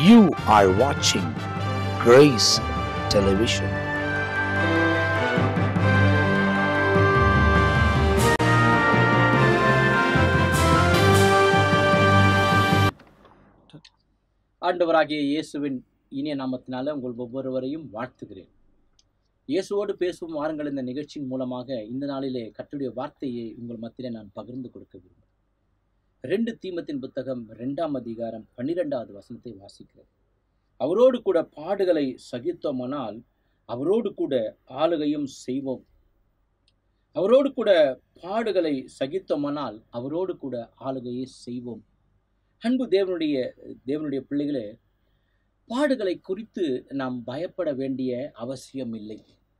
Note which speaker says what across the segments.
Speaker 1: You are watching Grace Television.
Speaker 2: ஆண்டவராகிய இயேசுவின் இனிய நாமத்தினால உங்கள் ஒவ்வொருவரையும் வாழ்த்துகிறேன் இயேசுவோடு பேசும் வாருங்கள் இந்த நிகழ்ச்சியின் மூலமாக இந்த நாளிலே கர்த்தருடைய வார்த்தையை உங்கள் மத்தியிலே நான் பகிர்ந்து கொடுக்க விரும்புகிறேன் ரெண்டு தீமத்தின் புத்தகம் ரெண்டாம் அதிகாரம் பன்னிரெண்டாவது வசனத்தை வாசிக்கிறேன் அவரோடு கூட பாடுகளை சகித்தோமானால் அவரோடு கூட ஆளுகையும் செய்வோம் அவரோடு கூட பாடுகளை சகித்தோமானால் அவரோடு கூட ஆளுகையை செய்வோம் அன்பு தேவனுடைய தேவனுடைய பிள்ளைகளே பாடுகளை குறித்து நாம் பயப்பட வேண்டிய அவசியம் இல்லை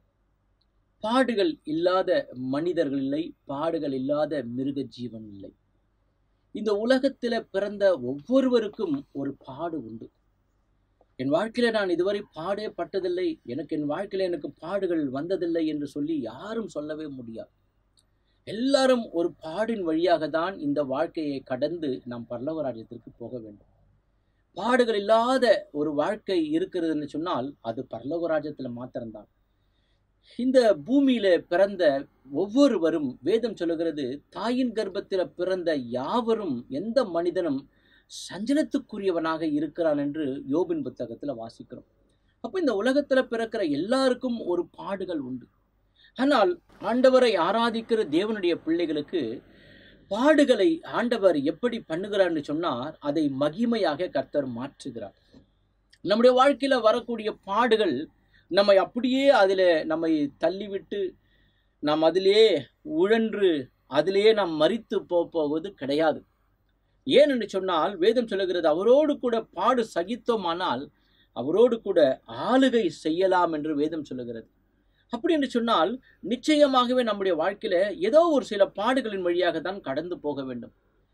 Speaker 2: பாடுகள் இல்லாத மனிதர்கள் இல்லை பாடுகள் இல்லாத மிருக ஜீவன் இல்லை இந்த உலகத்தில் பிறந்த ஒவ்வொருவருக்கும் ஒரு பாடு உண்டு என் வாழ்க்கையில நான் இதுவரை பாடே பட்டதில்லை எனக்கு என் வாழ்க்கையில எனக்கு பாடுகள் வந்ததில்லை என்று சொல்லி யாரும் சொல்லவே முடியாது எல்லாரும் ஒரு பாடின் வழியாக தான் இந்த வாழ்க்கையை கடந்து நாம் பரலோக ராஜ்யத்திற்கு போக வேண்டும் பாடுகள் இல்லாத ஒரு வாழ்க்கை இருக்கிறதுன்னு சொன்னால் அது பரலோக ராஜ்யத்துல மாத்திரம்தான் இந்த பூமியில பிறந்த ஒவ்வொருவரும் வேதம் சொல்லுகிறது தாயின் கர்ப்பத்தில் பிறந்த யாவரும் எந்த மனிதனும் சஞ்சலத்துக்குரியவனாக இருக்கிறான் என்று யோபின் புத்தகத்துல வாசிக்கிறோம் அப்போ இந்த உலகத்துல பிறக்கிற எல்லாருக்கும் ஒரு பாடுகள் உண்டு ஆனால் ஆண்டவரை ஆராதிக்கிற தேவனுடைய பிள்ளைகளுக்கு பாடுகளை ஆண்டவர் எப்படி பண்ணுகிறார்னு சொன்னார் அதை மகிமையாக கர்த்தர் மாற்றுகிறார் நம்முடைய வாழ்க்கையில வரக்கூடிய பாடுகள் நம்மை அப்படியே அதில் நம்மை தள்ளிவிட்டு நாம் அதிலே உழன்று அதிலேயே நாம் மறித்து போக போவது கிடையாது ஏன் என்று சொன்னால் வேதம் சொல்லுகிறது அவரோடு கூட பாடு சகித்தோமானால் அவரோடு கூட ஆளுகை செய்யலாம் என்று வேதம் சொல்லுகிறது அப்படி என்று சொன்னால் நிச்சயமாகவே நம்முடைய வாழ்க்கையில ஏதோ ஒரு சில பாடுகளின் வழியாக தான் கடந்து போக வேண்டும்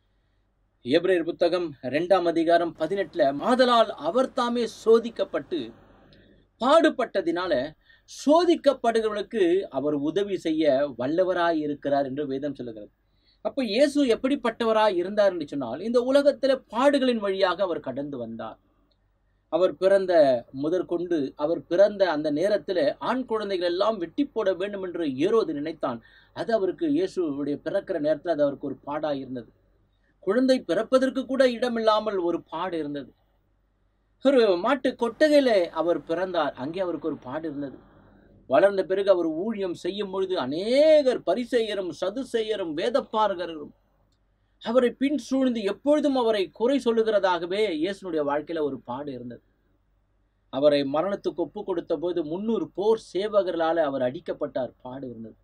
Speaker 2: எப்ரேர் புத்தகம் இரண்டாம் அதிகாரம் பதினெட்டுல மாதலால் அவர் தாமே சோதிக்கப்பட்டு பாடுபட்டதினால சோதிக்கப்படுகிறவர்களுக்கு அவர் உதவி செய்ய வல்லவராய் இருக்கிறார் என்று வேதம் சொல்லுகிறது அப்ப இயேசு எப்படிப்பட்டவராய் இருந்தார் என்று சொன்னால் இந்த உலகத்துல பாடுகளின் வழியாக அவர் கடந்து வந்தார் அவர் பிறந்த முதற்கொண்டு அவர் பிறந்த அந்த நேரத்தில் ஆண் குழந்தைகள் எல்லாம் வெட்டி போட வேண்டும் என்று ஏரோது நினைத்தான் அது அவருக்கு இயேசுடைய பிறக்கிற நேரத்தில் அது அவருக்கு ஒரு பாடாக இருந்தது குழந்தை பிறப்பதற்கு கூட இடமில்லாமல் ஒரு பாடு இருந்தது ஒரு மாட்டு கொட்டகையில அவர் பிறந்தார் அங்கே அவருக்கு ஒரு பாடு இருந்தது வளர்ந்த பிறகு அவர் ஊழியம் செய்யும் பொழுது அநேகர் பரிசெய்யரும் சதுசெய்யரும் வேதப்பாரகரும் அவரை பின் சூழ்ந்து எப்பொழுதும் அவரை குறை சொல்லுகிறதாகவே இயேசுனுடைய வாழ்க்கையில ஒரு பாடு இருந்தது அவரை மரணத்துக்கு ஒப்பு கொடுத்த போது முன்னூறு போர் சேவகர்களால் அவர் அடிக்கப்பட்டார் பாடு இருந்தது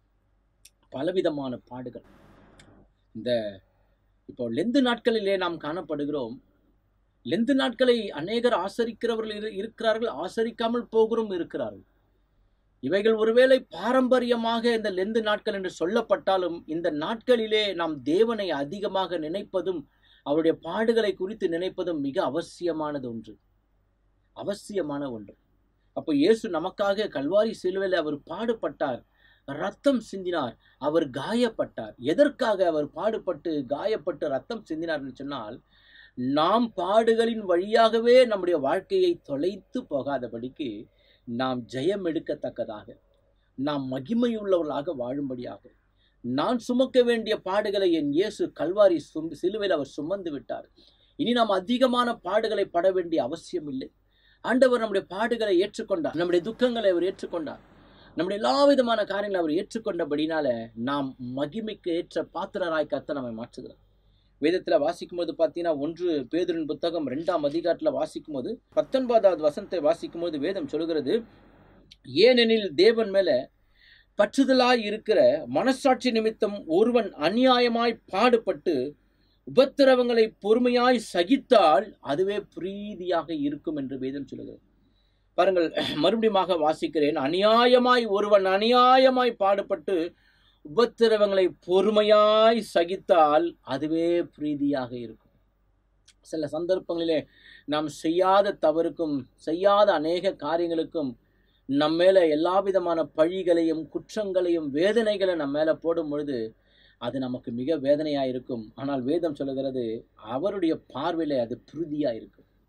Speaker 2: பலவிதமான பாடுகள் இந்த இப்போ லெந்து நாட்களிலே நாம் காணப்படுகிறோம் லெந்து நாட்களை அநேகர் ஆசரிக்கிறவர்கள் இருக்கிறார்கள் ஆசரிக்காமல் போகிறோம் இருக்கிறார்கள் இவைகள் ஒருவேளை பாரம்பரியமாக இந்த லெந்து நாட்கள் என்று சொல்லப்பட்டாலும் இந்த நாட்களிலே நாம் தேவனை அதிகமாக நினைப்பதும் அவருடைய பாடுகளை குறித்து நினைப்பதும் மிக அவசியமானது ஒன்று அவசியமான ஒன்று அப்போ இயேசு நமக்காக கல்வாரி சிலுவையில் அவர் பாடுபட்டார் ரத்தம் சிந்தினார் அவர் காயப்பட்டார் எதற்காக அவர் பாடுபட்டு காயப்பட்டு ரத்தம் சிந்தினார்னு சொன்னால் நாம் பாடுகளின் வழியாகவே நம்முடைய வாழ்க்கையை தொலைத்து போகாதபடிக்கு நாம் ஜெயம் எடுக்கத்தக்கதாக நாம் மகிமையுள்ளவர்களாக வாழும்படியாக நான் சுமக்க வேண்டிய பாடுகளை என் இயேசு கல்வாரி சும் சிலுவையில் அவர் சுமந்து விட்டார் இனி நாம் அதிகமான பாடுகளை பட வேண்டிய அவசியம் இல்லை ஆண்டவர் நம்முடைய பாடுகளை ஏற்றுக்கொண்டார் நம்முடைய துக்கங்களை அவர் ஏற்றுக்கொண்டார் நம்முடைய எல்லா விதமான காரியங்களை அவர் ஏற்றுக்கொண்டபடினால நாம் மகிமைக்கு ஏற்ற பாத்திரராய் கத்த நம்மை மாற்றுகிறார் வேதத்தில் வாசிக்கும் போது பார்த்தீங்கன்னா ஒன்று பேதுரின் புத்தகம் ரெண்டாம் அதிகாரத்தில் வாசிக்கும் போது பத்தொன்பதாவது வசனத்தை வாசிக்கும் போது வேதம் சொல்கிறது ஏனெனில் தேவன் மேல பற்றுதலாய் இருக்கிற மனசாட்சி நிமித்தம் ஒருவன் அநியாயமாய் பாடுபட்டு உபத்திரவங்களை பொறுமையாய் சகித்தால் அதுவே பிரீதியாக இருக்கும் என்று வேதம் சொல்லுகிறது பாருங்கள் மறுபடியும் வாசிக்கிறேன் அநியாயமாய் ஒருவன் அநியாயமாய் பாடுபட்டு உபத்திரவங்களை பொறுமையாய் சகித்தால் அதுவே பிரீதியாக இருக்கும் சில சந்தர்ப்பங்களிலே நாம் செய்யாத தவறுக்கும் செய்யாத அநேக காரியங்களுக்கும் நம்ம மேல எல்லா விதமான பழிகளையும் குற்றங்களையும் வேதனைகளை நம்ம மேல போடும் பொழுது அது நமக்கு மிக வேதனையாக இருக்கும் ஆனால் வேதம் சொல்லுகிறது அவருடைய பார்வையில் அது பிரீதியாக இருக்கும்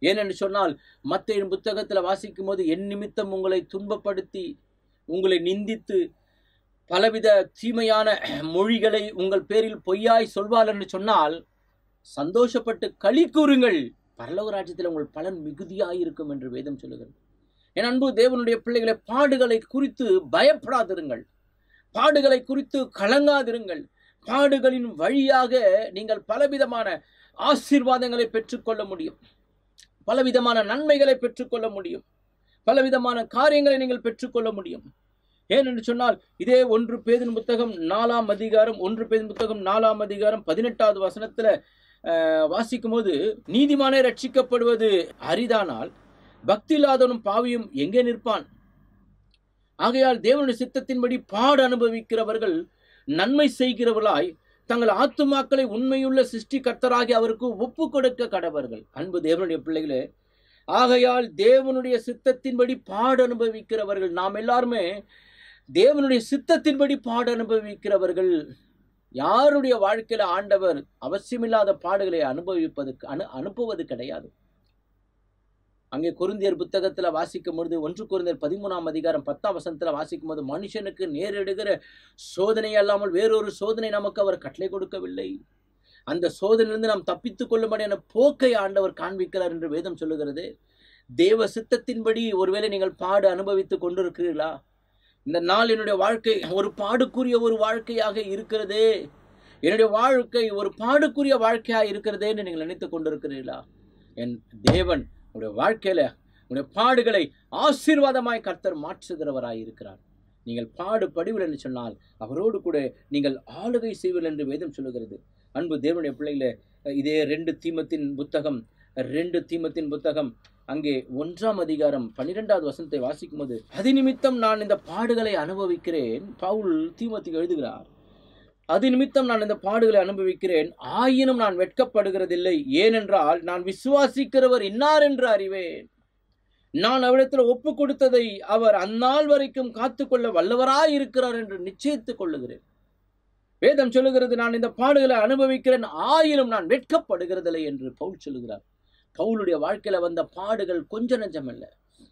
Speaker 2: ஏனென்று சொன்னால் மத்தையின் புத்தகத்தில் வாசிக்கும் போது என் நிமித்தம் உங்களை துன்பப்படுத்தி உங்களை நிந்தித்து பலவித தீமையான மொழிகளை உங்கள் பேரில் பொய்யாய் சொல்வார் என்று சொன்னால் சந்தோஷப்பட்டு களி கூறுங்கள் பரலோக ராஜ்யத்தில் உங்கள் பலன் மிகுதியாய் இருக்கும் என்று வேதம் சொல்லுகிறது என் அன்பு தேவனுடைய பிள்ளைகளை பாடுகளை குறித்து பயப்படாதிருங்கள் பாடுகளை குறித்து கலங்காதிருங்கள் பாடுகளின் வழியாக நீங்கள் பலவிதமான ஆசீர்வாதங்களை பெற்றுக்கொள்ள முடியும் பலவிதமான நன்மைகளை பெற்றுக்கொள்ள முடியும் பலவிதமான காரியங்களை நீங்கள் பெற்றுக்கொள்ள முடியும் ஏனென்று சொன்னால் இதே ஒன்று பேதின் புத்தகம் நாலாம் அதிகாரம் ஒன்று பேதின் புத்தகம் நாலாம் அதிகாரம் பதினெட்டாவது வசனத்துல அஹ், வாசிக்கும் போது நீதிமானே ரட்சிக்கப்படுவது அரிதானால் பக்தி இல்லாதவனும் பாவியும் எங்கே நிற்பான் ஆகையால் தேவனுடைய சித்தத்தின்படி பாடு அனுபவிக்கிறவர்கள் நன்மை செய்கிறவர்களாய் தங்கள் ஆத்துமாக்களை உண்மையுள்ள சிருஷ்டி கர்த்தராகி அவருக்கு ஒப்பு கொடுக்க கடவர்கள் அன்பு தேவனுடைய பிள்ளைகளே ஆகையால் தேவனுடைய சித்தத்தின்படி பாடு அனுபவிக்கிறவர்கள் நாம் எல்லாருமே தேவனுடைய சித்தத்தின்படி பாடு அனுபவிக்கிறவர்கள் யாருடைய வாழ்க்கையில ஆண்டவர் அவசியமில்லாத பாடுகளை அனுபவிப்பதுக்கு அனு அனுப்புவது கிடையாது அங்கே குருந்தியர் புத்தகத்துல வாசிக்கும் பொழுது ஒன்று குருந்தியர் பதிமூணாம் அதிகாரம் பத்தாம் வசனத்துல வாசிக்கும் போது மனுஷனுக்கு நேரிடுகிற சோதனை அல்லாமல் வேறொரு சோதனை நமக்கு அவர் கட்டளை கொடுக்கவில்லை அந்த சோதனையிலிருந்து நாம் தப்பித்துக் கொள்ளும்படியான போக்கை ஆண்டவர் காண்பிக்கிறார் என்று வேதம் சொல்லுகிறது தேவ சித்தத்தின்படி ஒருவேளை நீங்கள் பாடு அனுபவித்துக் கொண்டிருக்கிறீர்களா இந்த நாள் என்னுடைய வாழ்க்கை ஒரு பாடுக்குரிய ஒரு வாழ்க்கையாக இருக்கிறதே என்னுடைய வாழ்க்கை ஒரு பாடுக்குரிய வாழ்க்கையாக இருக்கிறதே என்று நீங்கள் நினைத்துக் கொண்டிருக்கிறீர்களா என் தேவன் உங்களுடைய வாழ்க்கையில உங்களுடைய பாடுகளை ஆசீர்வாதமாய் கர்த்தர் மாற்றுகிறவராய் இருக்கிறார் நீங்கள் பாடுபடுவீர்கள் என்று சொன்னால் அவரோடு கூட நீங்கள் ஆளுகை செய்வீர்கள் என்று வேதம் சொல்லுகிறது அன்பு தேவனுடைய பிள்ளைகளே இதே ரெண்டு தீமத்தின் புத்தகம் ரெண்டு தீமத்தின் புத்தகம் அங்கே ஒன்றாம் அதிகாரம் பன்னிரெண்டாவது வசனத்தை வாசிக்கும் போது அது நிமித்தம் நான் இந்த பாடுகளை அனுபவிக்கிறேன் பவுல் தீமத்துக்கு எழுதுகிறார் அது நிமித்தம் நான் இந்த பாடுகளை அனுபவிக்கிறேன் ஆயினும் நான் வெட்கப்படுகிறதில்லை ஏனென்றால் நான் விசுவாசிக்கிறவர் இன்னார் என்று அறிவேன் நான் அவரிடத்தில் ஒப்பு கொடுத்ததை அவர் அந்நாள் வரைக்கும் காத்துக்கொள்ள வல்லவராய் இருக்கிறார் என்று நிச்சயித்துக் கொள்ளுகிறேன் வேதம் சொல்லுகிறது நான் இந்த பாடுகளை அனுபவிக்கிறேன் ஆயினும் நான் வெட்கப்படுகிறதில்லை என்று பவுல் சொல்லுகிறார் பவுலுடைய வாழ்க்கையில வந்த பாடுகள் கொஞ்ச நெஞ்சமல்ல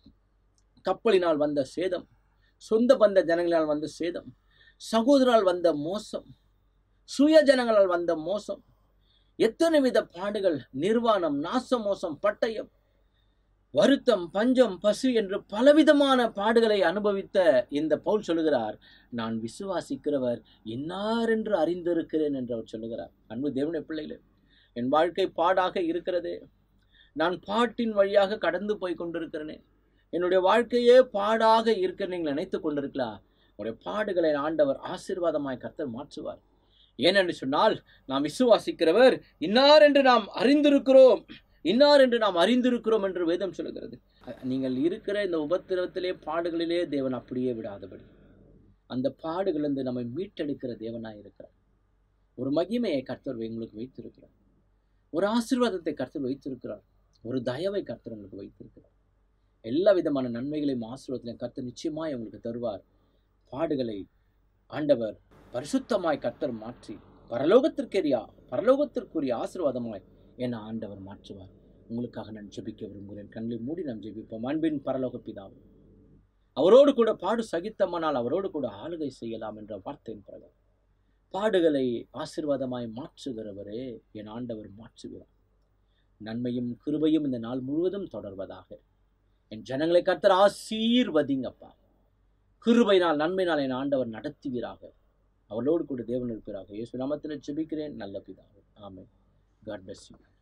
Speaker 2: கப்பலினால் வந்த சேதம் சொந்த பந்த ஜனங்களால் வந்த சேதம் சகோதரால் வந்த மோசம் சுய ஜனங்களால் வந்த மோசம் எத்தனை வித பாடுகள் நிர்வாணம் நாச மோசம் பட்டயம் வருத்தம் பஞ்சம் பசு என்று பலவிதமான பாடுகளை அனுபவித்த இந்த பவுல் சொல்லுகிறார் நான் விசுவாசிக்கிறவர் இன்னார் என்று அறிந்திருக்கிறேன் என்று அவர் சொல்லுகிறார் அன்பு தேவனுடைய பிள்ளைகளே என் வாழ்க்கை பாடாக இருக்கிறதே நான் பாட்டின் வழியாக கடந்து போய் கொண்டிருக்கிறேனே என்னுடைய வாழ்க்கையே பாடாக இருக்க நீங்கள் நினைத்து கொண்டிருக்கலாம் உடைய பாடுகளை ஆண்டவர் ஆசீர்வாதமாய் கர்த்தர் மாற்றுவார் ஏனென்று சொன்னால் நாம் விசுவாசிக்கிறவர் இன்னார் என்று நாம் அறிந்திருக்கிறோம் இன்னார் என்று நாம் அறிந்திருக்கிறோம் என்று வேதம் சொல்லுகிறது நீங்கள் இருக்கிற இந்த உபத்திரவத்திலே பாடுகளிலே தேவன் அப்படியே விடாதபடி அந்த பாடுகளிலிருந்து நம்மை மீட்டெடுக்கிற தேவனாய் இருக்கிறார் ஒரு மகிமையை கர்த்தர் உங்களுக்கு வைத்திருக்கிறார் ஒரு ஆசீர்வாதத்தை கர்த்தர் வைத்திருக்கிறார் ஒரு தயவை கர்த்தர் உங்களுக்கு வைத்திருக்கிறார் எல்லா விதமான நன்மைகளையும் ஆசீர்வாதத்தையும் கர்த்தர் நிச்சயமாய் உங்களுக்கு தருவார் பாடுகளை ஆண்டவர் பரிசுத்தமாய் கர்த்தர் மாற்றி பரலோகத்திற்கெரியா பரலோகத்திற்குரிய ஆசீர்வாதமாய் என ஆண்டவர் மாற்றுவார் உங்களுக்காக நான் ஜெபிக்க விரும்புகிறேன் கண்களை மூடி நாம் ஜெபிப்போம் அன்பின் பரலோக பிதாவே அவரோடு கூட பாடு சகித்தமானால் அவரோடு கூட ஆளுகை செய்யலாம் என்ற வார்த்தையின் பிரகாரம் பாடுகளை ஆசீர்வாதமாய் மாற்றுகிறவரே என் ஆண்டவர் மாற்றுகிறார் நன்மையும் கிருபையும் இந்த நாள் முழுவதும் தொடர்வதாக என் ஜனங்களை கர்த்தர் ஆசீர்வதிங்கப்பா கிருபையினால் நன்மையினால் என் ஆண்டவர் நடத்துவீராக அவளோடு கூட தேவன் இருப்பீராக இயேசு நாமத்தில் ஜெபிக்கிறேன் நல்ல பிதாவே ஆமென் காட் bless you